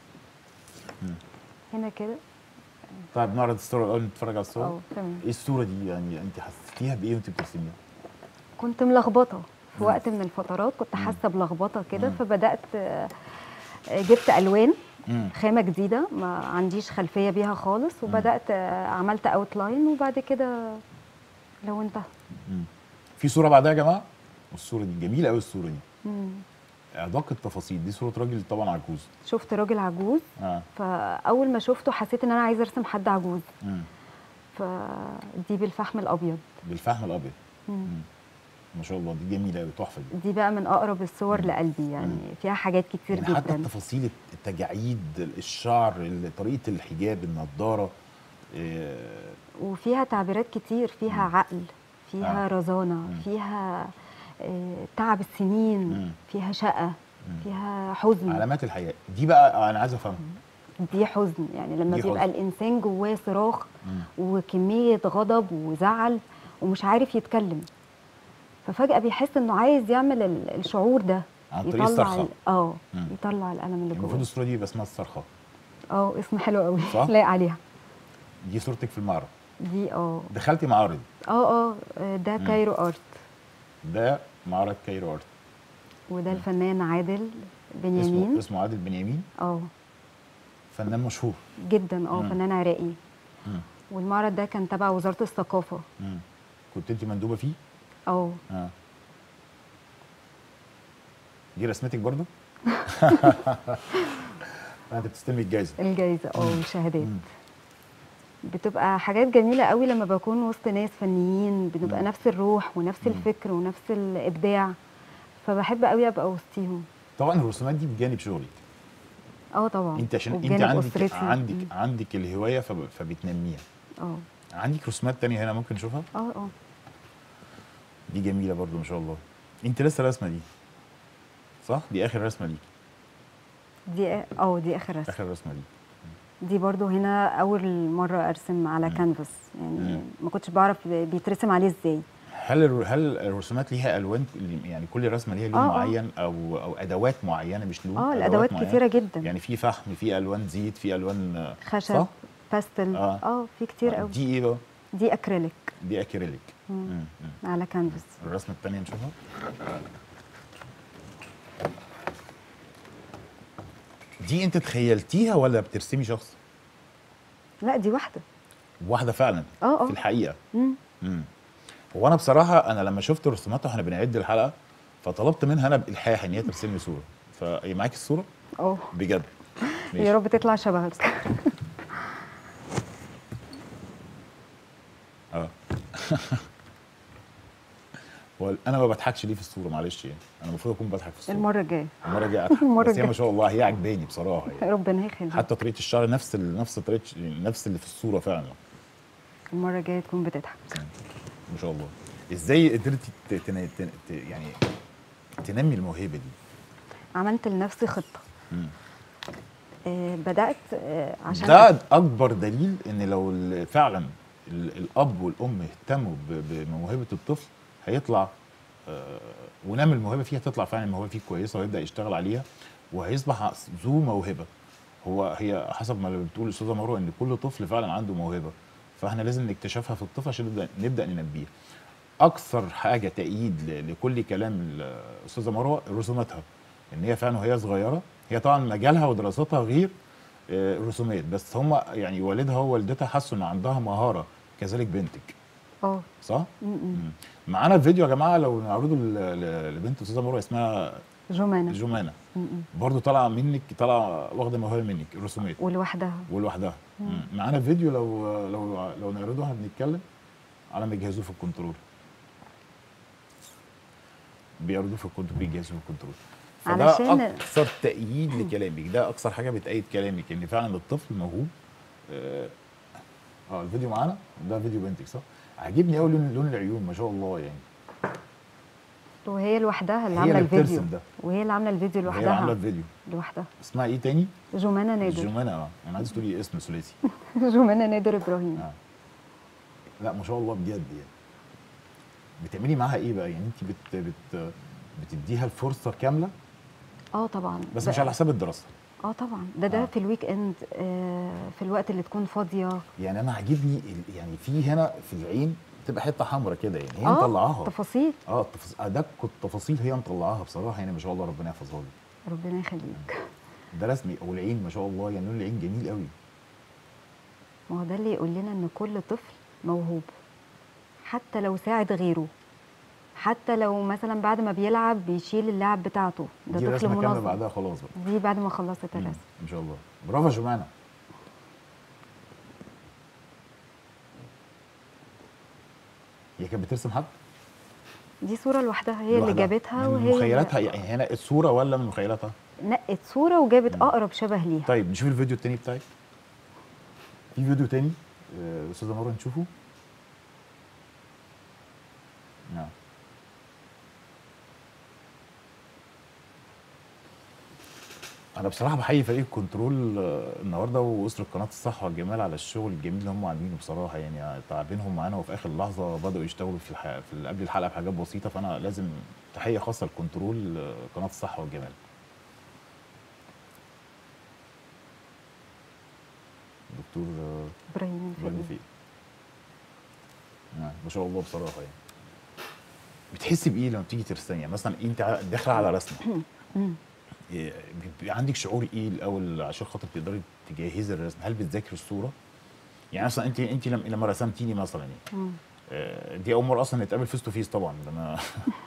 هنا كده
طيب نعرض الصوره الاول نتفرج على الصور
اه تمام
ايه الصوره دي يعني انت حسيتيها بايه وانت بترسميها
كنت ملخبطه في وقت من الفترات كنت حاسه بلخبطه كده
مم.
فبدات آه، آه، جبت الوان
امم
خامه جديده ما عنديش خلفيه بيها خالص وبدات آه، عملت اوتلاين وبعد كده لونتها
في صوره بعدها يا جماعه والصوره دي جميله قوي الصوره دي
مم.
ادق التفاصيل دي صوره راجل طبعا عجوز
شفت راجل عجوز
اه
فاول ما شفته حسيت ان انا عايزه ارسم حد عجوز
امم
فدي بالفحم الابيض
بالفحم الابيض
مم.
مم. ما شاء الله دي جميله قوي تحفه دي
دي بقى من اقرب الصور لقلبي يعني فيها حاجات كتير
يعني حتى
جدا
التفاصيل التجاعيد الشعر ال- طريقه الحجاب النضاره إيه
وفيها تعبيرات كتير فيها عقل فيها
آه.
رزانه فيها آه، تعب السنين
مم.
فيها شقه فيها حزن
علامات الحياه دي بقى انا عايز افهمها
دي حزن يعني لما
دي
بيبقى
حزن.
الانسان جواه صراخ
مم.
وكميه غضب وزعل ومش عارف يتكلم ففجاه بيحس انه عايز يعمل ال- الشعور ده
عن طريق الصرخة.
ال- اه
مم.
يطلع الالم اللي
المفروض
جواه
الصوره دي يبقى اسمها الصرخه
اه اسم حلو قوي
صح؟
لايق عليها
دي صورتك في المعرض
دي اه
دخلتي معارض
اه اه ده كايرو ارت
ده معرض كايرو ارت
وده الفنان عادل
اسمه
بنيامين
اسمه عادل بنيامين
اه
فنان مشهور
جدا اه
مم.
فنان عراقي
مم.
والمعرض ده كان تبع وزاره الثقافه
مم. كنت انت مندوبه فيه
اه
اه دي رسمتك برضو انت بتستلمي الجايزه
الجايزه اه والشهادات
مم.
بتبقى حاجات جميله قوي لما بكون وسط ناس فنيين بنبقى
مم.
نفس الروح ونفس
مم.
الفكر ونفس الابداع فبحب قوي ابقى وسطيهم
طبعا الرسومات دي بجانب شغلك
اه طبعا
انت عشان انت
وبجانب
عندك
أسرتي.
عندك
مم.
عندك الهوايه فب- فبتنميها
اه
عندك رسومات تانية هنا ممكن نشوفها
اه اه
دي جميله برضو ما شاء الله انت لسه رسمه دي صح دي اخر رسمه ليك
دي اه دي اخر رسم
اخر رسمه دي
دي برضو هنا اول مره ارسم على كانفاس يعني
مم.
ما كنتش بعرف بيترسم عليه ازاي
هل الر- هل الرسومات ليها الوان يعني كل رسمه ليها لون
آه، آه.
معين او او ادوات معينه مش لون
اه الادوات
معينة؟
كتيره جدا
يعني في فحم في الوان زيت في الوان آه،
خشب
صح؟
باستل
آه.
اه في كتير
آه،
قوي
دي ايه بقى؟
دي اكريليك
دي اكريليك
مم.
مم، مم.
على كانفاس
الرسمه الثانيه نشوفها دي انت تخيلتيها ولا بترسمي شخص؟
لا دي واحده
واحده فعلا
اه، اه.
في الحقيقه
مم.
مم. هو انا بصراحه انا لما شفت رسوماتها واحنا بنعد الحلقه فطلبت منها انا بالحاح ان هي ترسم لي صوره فهي معاكي الصوره
اه
بجد
يا رب تطلع شبهك
اه هو انا ما بضحكش ليه في الصوره معلش يعني انا المفروض اكون بضحك في الصوره
المره الجايه
المره الجايه اضحك
المرة
بس هي
الجاية.
ما شاء الله هي عجباني بصراحه يعني
ربنا يخليك
حتى طريقه الشعر نفس ال... نفس طريقه نفس اللي في الصوره فعلا
المره الجايه تكون بتضحك
ما شاء الله ازاي قدرتي ت... تن... تن... ت... يعني تنمي الموهبه دي
عملت لنفسي خطه
مم.
آه بدات آه عشان
ده اكبر دليل ان لو ال- فعلا ال- الاب والام اهتموا ب- بموهبه الطفل هيطلع آه، ونام الموهبه فيها تطلع فعلا الموهبه فيه كويسه ويبدا يشتغل عليها وهيصبح ذو موهبه هو هي حسب ما بتقول الاستاذه مروه ان كل طفل فعلا عنده موهبه فاحنا لازم نكتشفها في الطفل عشان نبدا نبدا ننبيه اكثر حاجه تأييد ل- لكل كلام الاستاذه مروه رسوماتها ان هي فعلا وهي صغيره هي طبعا مجالها ودراستها غير آه، الرسومات بس هم يعني والدها ووالدتها حسوا ان عندها مهاره كذلك بنتك
اه
صح؟
م- م.
مم. معانا الفيديو يا جماعه لو نعرضه ل- ل- لبنت استاذه مروه اسمها
جمانه
جمانه
م- م.
برضو طالعه منك طالعه واخده موهبه منك الرسومات
ولوحدها
ولوحدها مم. معانا فيديو لو لو لو نعرضه احنا بنتكلم على ما يجهزوه في الكنترول بيعرضوه في الكنترول بيجهزوه في الكنترول فده
علشان-
اكثر تأييد لكلامك ده اكثر حاجه بتأيد كلامك ان فعلا الطفل موهوب اه آه، الفيديو معانا ده فيديو بنتك صح عاجبني قوي لون لون العيون ما شاء الله يعني
وهي لوحدها اللي
هي
عامله
اللي بترسم
الفيديو
ده.
وهي اللي عامله الفيديو
هي اللي عامله
لوحدها
الفيديو
لوحدها
اسمها ايه تاني؟
جمانه نادر
جمانة اه انا عايز تقولي اسم ثلاثي
جمانه نادر ابراهيم
آه. لا ما شاء الله بجد يعني بتعملي معاها ايه بقى يعني انت بت بت بتديها الفرصه كامله
اه طبعا
بس
ده-
مش على حساب الدراسه
اه طبعا ده ده
آه.
في الويك اند آه في الوقت اللي تكون فاضيه
يعني انا عاجبني ال- يعني في هنا في العين بتبقى حته حمراء كده يعني هي
اه
مطلعاها
تفاصيل
اه التفاصيل ادق التفاصيل هي مطلعاها بصراحه يعني ما شاء الله ربنا يحفظها لي
ربنا يخليك
ده رسمي والعين ما شاء الله يعني لون العين جميل قوي
ما هو ده اللي يقول لنا ان كل طفل موهوب حتى لو ساعد غيره حتى لو مثلا بعد ما بيلعب بيشيل اللعب بتاعته ده
دي
طفل
رسمه كامله
منظم
بعدها خلاص بقى
دي بعد ما خلصت
مم.
الرسم
ما شاء الله برافو يا جمانه هي كانت بترسم حد؟
دي صوره لوحدها هي اللي
لوحدها.
جابتها
من
وهي
مخيلاتها يعني هنا الصوره ولا من مخيلاتها؟
نقت صوره وجابت اقرب شبه ليها
طيب نشوف الفيديو التاني بتاعك في فيديو تاني آه، استاذه مروه نشوفه نعم انا بصراحه بحيي فريق الكنترول آه، النهارده واسره قناه الصحه والجمال على الشغل الجميل اللي هم عاملينه بصراحه يعني تعبينهم معانا وفي اخر لحظه بداوا يشتغلوا في الح... في قبل الحلقه بحاجات بسيطه فانا لازم تحيه خاصه للكنترول آه، قناه الصحه والجمال دكتور آه،
ابراهيم
ابراهيم
الفقي
فيه نعم ما شاء الله بصراحه يعني بتحسي بايه لما بتيجي ترسمي يعني مثلا انت ع- داخله على رسمه إيه، بيبقى عندك شعور ايه الاول عشان خاطر تقدري تجهزي الرسم هل بتذاكري الصوره يعني مثلا انت انت لما لما رسمتيني مثلا يعني
مم.
آه، دي اول مره اصلا نتقابل فيس تو فيس طبعا ده انا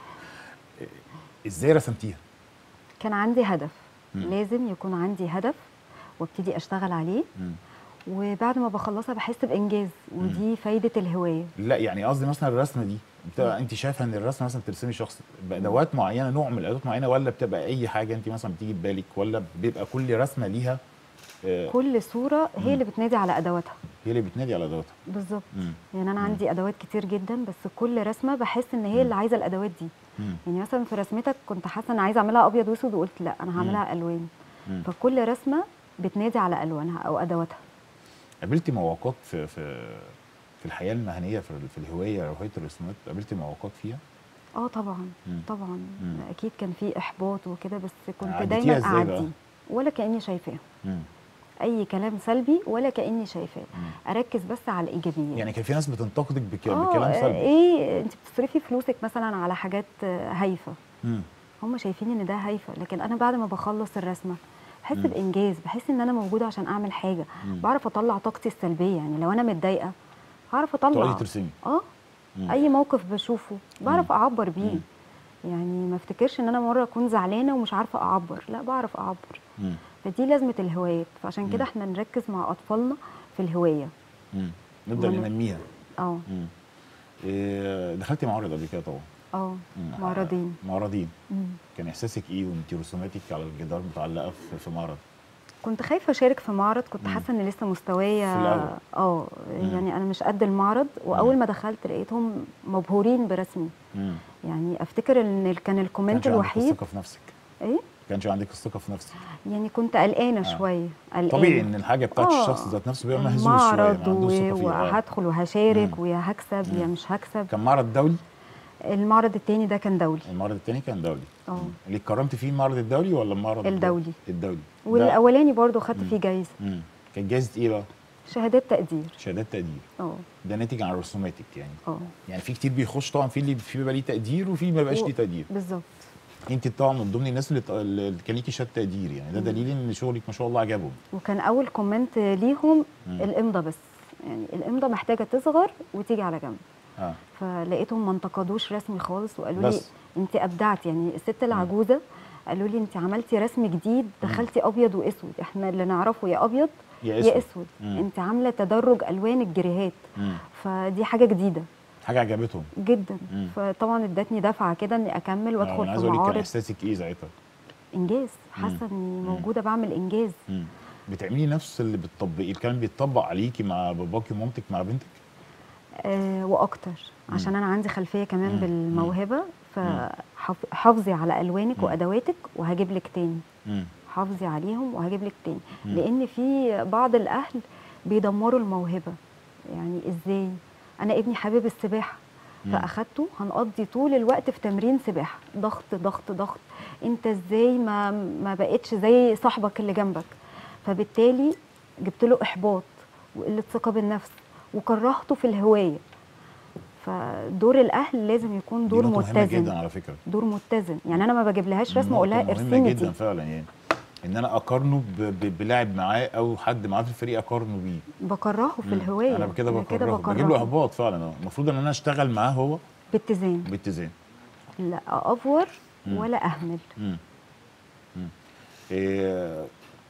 ازاي رسمتيها
كان عندي هدف
مم.
لازم يكون عندي هدف وابتدي اشتغل عليه
مم.
وبعد ما بخلصها بحس بانجاز ودي فايده الهوايه
لا يعني قصدي مثلا الرسمه دي بتبقى انت شايفه ان الرسمه مثلا بترسمي شخص بادوات معينه نوع من الادوات معينه ولا بتبقى اي حاجه انت مثلا بتيجي في بالك ولا بيبقى كل رسمه ليها آه،
كل صوره هي اللي بتنادي على ادواتها
هي اللي بتنادي على ادواتها
بالظبط
مم.
يعني انا عندي ادوات كتير جدا بس كل رسمه بحس ان هي اللي عايزه الادوات دي
مم.
يعني مثلا في رسمتك كنت حاسه ان عايزه اعملها ابيض واسود وقلت لا انا هعملها الوان
مم.
فكل رسمه بتنادي على الوانها او ادواتها
قابلتي معوقات في في في الحياه المهنيه في, في الهوايه هوايه الرسومات قابلتي معوقات فيها
اه طبعا
مم.
طبعا
مم.
اكيد كان في احباط وكده بس كنت
عديتيها
دايما
إزاي بقى؟
اعدي ولا كاني شايفاه
مم.
اي كلام سلبي ولا كاني شايفاه
مم.
اركز بس على الايجابيات
يعني كان في ناس بتنتقدك بك...
آه،
بكلام سلبي
ايه انت بتصرفي فلوسك مثلا على حاجات آه، هايفه
مم.
هم شايفين ان ده هايفه لكن انا بعد ما بخلص الرسمه بحس
مم.
بانجاز بحس ان انا موجوده عشان اعمل حاجه
مم.
بعرف اطلع طاقتي السلبيه يعني لو انا متضايقه هعرف اطلع
تقعدي ترسمي
اه
مم.
اي موقف بشوفه بعرف
مم.
اعبر بيه
مم.
يعني ما افتكرش ان انا مره اكون زعلانه ومش عارفه اعبر لا بعرف اعبر
مم.
فدي لازمه الهوايات فعشان
مم.
كده احنا نركز مع اطفالنا في الهوايه
مم. نبدا
ون-
ننميها
اه
مم. إيه دخلتي معرض قبل كده طبعا
اه
مم.
معرضين
معرضين
مم.
كان احساسك ايه وانت رسوماتك على الجدار متعلقه في, في معرض
كنت خايفه اشارك في معرض كنت
مم.
حاسه ان لسه مستوايا
في الأول.
اه يعني انا مش قد المعرض واول ما دخلت لقيتهم مبهورين برسمي
مم.
يعني افتكر ان ال- كان الكومنت
كانش عندك
الوحيد
الثقه في نفسك
ايه
كانش عندك الثقه في نفسك
يعني كنت قلقانه
آه.
شويه قلقانه
طبيعي ان الحاجه بتاعت
آه.
الشخص ذات نفسه بيبقى مهزوز شويه ما
معرض
عندوش ثقه
و-
فيه آه.
وهدخل وهشارك
مم.
ويا هكسب يا
مم.
مش هكسب
كان معرض دولي
المعرض التاني ده كان دولي
المعرض الثاني كان دولي
اه
اللي اتكرمت فيه المعرض الدولي ولا المعرض
الدولي.
الدولي ده-
والاولاني برضو خدت
مم.
فيه جايزه
مم. كانت جايزه ايه بقى؟
شهادات تقدير
شهادات تقدير
اه
ده ناتج عن رسوماتك يعني
اه
يعني في كتير بيخش طبعا في اللي في بيبقى ليه تقدير وفي ما بيبقاش
و-
ليه تقدير
بالظبط
انت طبعا من ضمن الناس اللي ت- اللي كان ليكي شهاده تقدير يعني ده
مم.
دليل ان شغلك ما شاء الله عجبهم
وكان اول كومنت ليهم
مم.
الامضه بس يعني الامضه محتاجه تصغر وتيجي على جنب
اه
فلقيتهم ما انتقدوش رسمي خالص وقالوا لي
بس.
انت ابدعتي يعني الست العجوزه قالوا لي انت عملتي رسم جديد دخلتي ابيض واسود احنا اللي نعرفه يا ابيض
يا
يا
اسود
اسود
مم.
انت عامله تدرج الوان الجريهات
مم.
فدي حاجه جديده
حاجه عجبتهم
جدا
مم.
فطبعا ادتني دفعه كده اني اكمل
آه،
وادخل
انا عايز
في
اقول لك كان
معارض
احساسك ايه ساعتها
انجاز حاسه اني موجوده بعمل انجاز
مم. بتعملي نفس اللي بتطبقي اللي كان بيتطبق عليكي مع باباكي ومامتك مع بنتك
آه واكتر عشان انا عندي خلفيه كمان
مم.
بالموهبه فحافظي على الوانك
مم.
وادواتك وهجيب لك تاني
مم.
حافظي عليهم وهجيب لك تاني
مم.
لان في بعض الاهل بيدمروا الموهبه يعني ازاي انا ابني حابب السباحه
مم.
فاخدته هنقضي طول الوقت في تمرين سباحه ضغط ضغط ضغط انت ازاي ما ما بقتش زي صاحبك اللي جنبك فبالتالي جبت له احباط وقله ثقه بالنفس وكرهته في الهوايه فدور الاهل لازم يكون
دي
دور
نقطة مهمة
متزن
جدا على فكرة
دور متزن يعني انا ما بجيبلهاش رسمه اقول لها
نقطة مهمة
ارسمي
جدا
دي
فعلا يعني ان انا اقارنه ب- ب- بلاعب معاه او حد معاه في الفريق اقارنه بيه
بكرهه في
مم.
الهوايه
انا كده
أنا
بكرهه بجيب له احباط فعلا اه المفروض ان انا اشتغل معاه هو
باتزان
باتزان
لا افور
مم.
ولا اهمل
مم. مم. إيه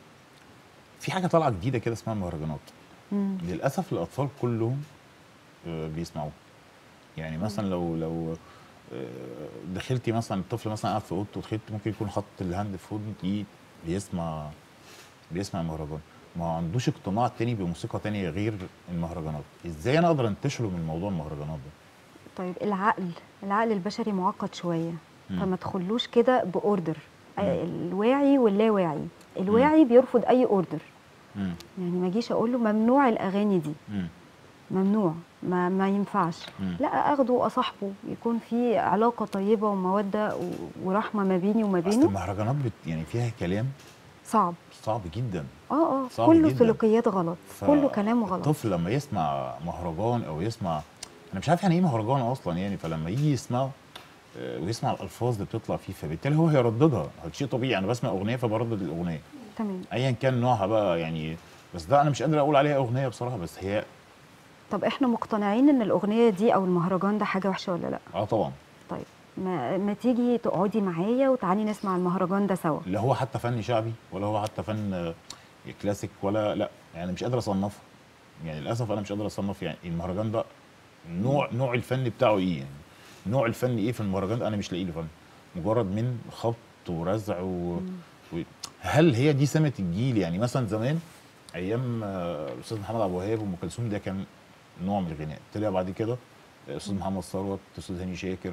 في حاجه طالعه جديده كده اسمها مهرجانات
مم.
للاسف الاطفال كلهم آه، بيسمعوها يعني مثلا لو لو آه، دخلتي مثلا الطفل مثلا قاعد في اوضته ودخلت ممكن يكون حاطط الهاند في ودنه تلاقيه بيسمع بيسمع مهرجان ما عندوش اقتناع تاني بموسيقى تانية غير المهرجانات ازاي انا اقدر انتشره من موضوع المهرجانات ده
طيب العقل العقل البشري معقد شويه
مم.
فما تدخلوش كده باوردر آه، الواعي واللاواعي الواعي بيرفض اي اوردر
مم.
يعني ما اجيش اقول له ممنوع الاغاني دي
مم.
ممنوع ما ما ينفعش
مم.
لا اخده واصاحبه يكون في علاقه طيبه وموده و- ورحمه ما بيني وما
اصل
بينه
المهرجانات بت يعني فيها كلام
صعب
صعب جدا
اه اه
صعب
كله
جداً.
سلوكيات غلط
ف-
كله كلام غلط
الطفل لما يسمع مهرجان او يسمع انا مش عارف يعني ايه مهرجان اصلا يعني فلما يجي يسمعه آه، ويسمع الالفاظ اللي بتطلع فيه فبالتالي هو هيرددها هذا شيء طبيعي انا بسمع اغنيه فبردد الاغنيه
تمام
ايا كان نوعها بقى يعني بس ده انا مش قادر اقول عليها اغنيه بصراحه بس هي
طب احنا مقتنعين ان الاغنيه دي او المهرجان ده حاجه وحشه ولا لا
اه طبعا
طيب ما, ما تيجي تقعدي معايا وتعالي نسمع المهرجان ده سوا
لا هو حتى فن شعبي ولا هو حتى فن آه، كلاسيك ولا لا يعني مش قادر اصنفه يعني للاسف انا مش قادر اصنف يعني المهرجان ده نوع نوع الفن بتاعه ايه يعني نوع الفن ايه في المهرجان ده انا مش لاقي له فن مجرد من خبط ورزع و... و... هل هي دي سمه الجيل يعني مثلا زمان ايام آه، الاستاذ محمد عبد الوهاب وام كلثوم ده كان نوع من الغناء طلع بعد كده الاستاذ محمد ثروت الاستاذ هاني شاكر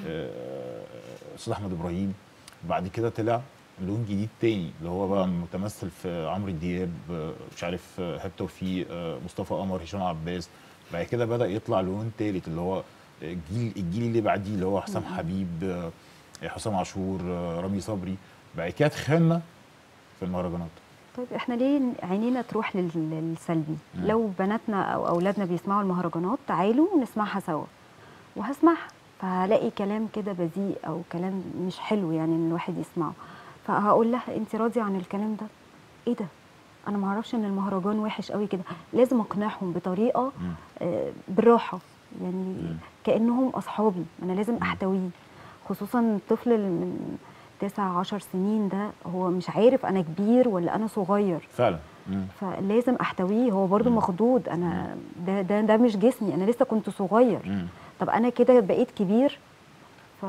آه، استاذ احمد ابراهيم بعد كده طلع لون جديد تاني اللي هو بقى متمثل في عمرو دياب آه، مش عارف آه، ايهاب توفيق آه، مصطفى قمر هشام عباس بعد كده بدا يطلع لون تالت اللي هو الجيل الجيل اللي بعديه اللي هو حسام حبيب آه، حسام عاشور آه، رامي صبري بعد كده دخلنا في المهرجانات
طيب احنا ليه عينينا تروح لل- للسلبي
مم.
لو بناتنا او اولادنا بيسمعوا المهرجانات تعالوا نسمعها سوا وهسمعها فهلاقي كلام كده بذيء او كلام مش حلو يعني ان الواحد يسمعه فهقول لها انت راضيه عن الكلام ده ايه ده انا ما اعرفش ان المهرجان وحش قوي كده لازم اقنعهم بطريقه
مم.
آه، بالراحه يعني
مم.
كانهم اصحابي انا لازم احتويه خصوصا الطفل اللي من تسع عشر سنين ده هو مش عارف انا كبير ولا انا صغير
فعلا مم.
فلازم احتويه هو برضو
مم.
مخضوض انا ده ده ده مش جسمي انا لسه كنت صغير
مم.
طب انا كده بقيت كبير ف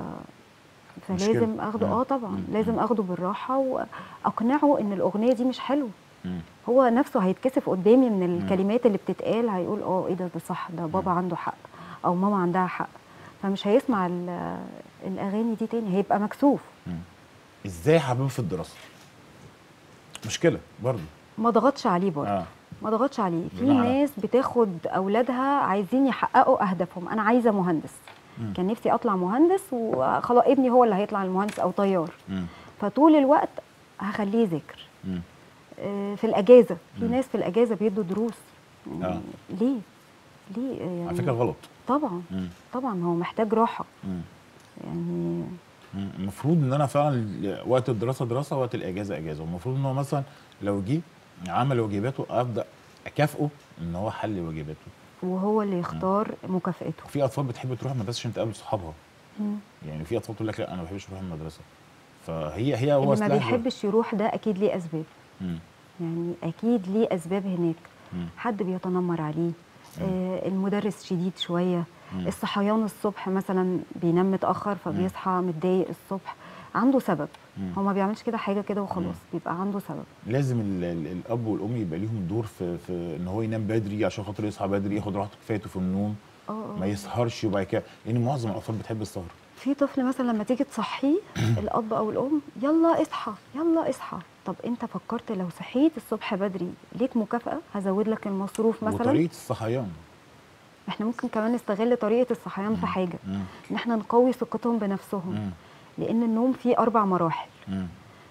فلازم
مشكلة.
اخده
مم.
اه طبعا
مم.
لازم اخده بالراحه واقنعه ان الاغنيه دي مش حلوه
مم.
هو نفسه هيتكسف قدامي من الكلمات اللي بتتقال هيقول اه ايه ده ده صح ده بابا عنده حق او ماما عندها حق فمش هيسمع ال- الاغاني دي تاني هيبقى مكسوف
مم. ازاي حبيبه في الدراسه مشكله برضه
ما ضغطش عليه برضه
اه
ما ضغطش عليه في
بمعنى؟
ناس بتاخد اولادها عايزين يحققوا اهدافهم انا عايزه مهندس
مم.
كان نفسي اطلع مهندس وخلاص ابني هو اللي هيطلع المهندس او طيار
مم.
فطول الوقت هخليه يذاكر
مم.
آه، في الاجازه في
مم.
ناس في الاجازه بيدوا دروس يعني
آه.
ليه ليه آه، يعني
على فكره غلط
طبعا
مم.
طبعا هو محتاج راحه
مم.
يعني
مم. المفروض ان انا فعلا وقت الدراسه دراسه وقت الاجازه اجازه والمفروض ان هو مثلا لو جه عمل واجباته ابدا اكافئه ان هو حل واجباته
وهو اللي يختار مكافئته
في اطفال بتحب تروح المدرسه عشان تقابل صحابها
مم.
يعني في اطفال تقول لك لا انا ما بحبش اروح المدرسه فهي هي هو
اللي ما
سلاح
بيحبش يروح ده اكيد ليه اسباب
مم.
يعني اكيد ليه اسباب هناك
مم.
حد بيتنمر عليه آه المدرس شديد شويه
مم.
الصحيان الصبح مثلا بينام متاخر فبيصحى متضايق الصبح عنده سبب
مم.
هو ما بيعملش كده حاجه كده وخلاص بيبقى عنده سبب
لازم ال ال الاب والام يبقى ليهم دور في, في ان هو ينام بدري عشان خاطر يصحى بدري ياخد راحته كفايته في النوم
اه
ما يسهرش وبعد كده لان معظم الاطفال بتحب السهر
في طفل مثلا لما تيجي تصحيه الاب او الام يلا اصحى يلا اصحى طب انت فكرت لو صحيت الصبح بدري ليك مكافاه هزود لك المصروف مثلا
وطريقه الصحيان
احنا ممكن كمان نستغل طريقه الصحيان في حاجه
مم.
ان احنا نقوي ثقتهم بنفسهم
مم.
لان النوم فيه اربع مراحل
مم.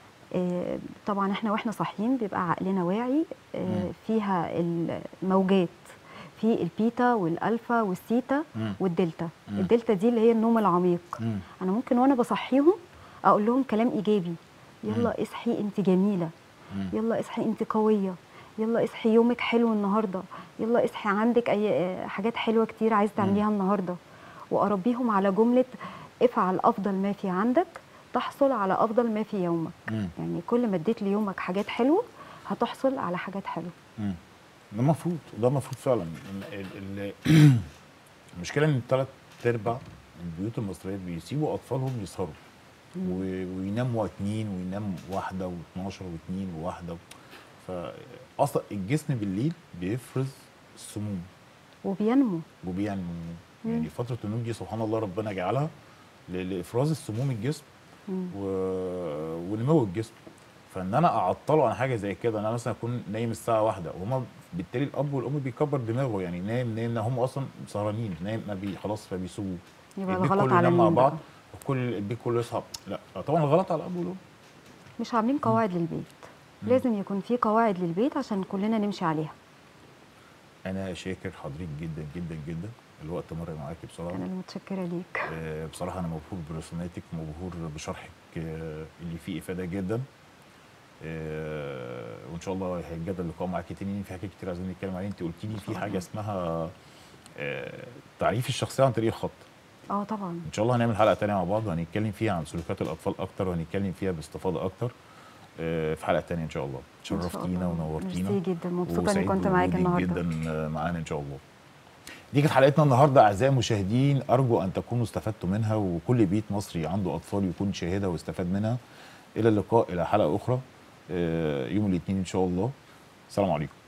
آه، طبعا احنا واحنا صاحيين بيبقى عقلنا واعي آه،
مم.
فيها الموجات في البيتا والالفا والثيتا
مم.
والدلتا
مم.
الدلتا دي اللي هي النوم العميق
مم.
انا ممكن وانا بصحيهم اقول لهم كلام ايجابي يلا اصحي انت جميله
مم.
يلا اصحي انت قويه يلا اصحي يومك حلو النهارده يلا اصحي عندك اي آه، حاجات حلوه كتير عايز تعمليها النهارده واربيهم على جمله افعل افضل ما في عندك تحصل على افضل ما في يومك
مم.
يعني كل ما اديت ليومك حاجات حلوه هتحصل على حاجات حلوه
مم. ده المفروض ده المفروض فعلا ال- ال- ال- المشكله ان ثلاث ارباع البيوت المصريه بيسيبوا اطفالهم يسهروا و- ويناموا اتنين وينام واحده و12 واثنين وواحده فاصلا الجسم بالليل بيفرز السموم
وبينمو
وبينمو يعني فتره النوم دي سبحان الله ربنا جعلها ل- لافراز السموم الجسم
مم.
و... ونمو الجسم فان انا اعطله عن حاجه زي كده انا مثلا اكون نايم الساعه واحدة وهما بالتالي الاب والام بيكبر دماغه يعني نايم نايم هم اصلا سهرانين نايم ما بي خلاص فبيسوقوا
يبقى
البيت
الغلط
كله
على
ينام مع
مين
بعض
بقى؟
وكل البيت كله يصحى لا طبعا الغلط على الاب والام
مش عاملين قواعد للبيت لازم يكون في قواعد للبيت عشان كلنا نمشي عليها
انا شاكر حضرتك جدا جدا جدا الوقت مر معاكي بسرعه
انا المتشكره ليك
آه، بصراحه انا مبهور برسوماتك مبهور بشرحك آه، اللي فيه افاده جدا آه، وان شاء الله هيتجدد اللقاء معاكي تاني في حاجات كتير عايزين نتكلم عليها انت قلتي لي في حاجه اسمها آه، تعريف الشخصيه عن طريق الخط
اه طبعا
ان شاء الله هنعمل حلقه تانية مع بعض وهنتكلم فيها عن سلوكيات الاطفال اكتر وهنتكلم فيها باستفاضه اكتر آه، في حلقه تانية ان شاء الله
إن شاء
شرفتينا
الله.
ونورتينا
ميرسي جدا مبسوطه اني
وسعيد
كنت معاك
بوجودك
النهارده
جدا آه، معانا ان شاء الله دي كانت حلقتنا النهارده اعزائي المشاهدين ارجو ان تكونوا استفدتوا منها وكل بيت مصري عنده اطفال يكون شاهدها واستفاد منها الى اللقاء الى حلقه اخرى آه، يوم الاثنين ان شاء الله السلام عليكم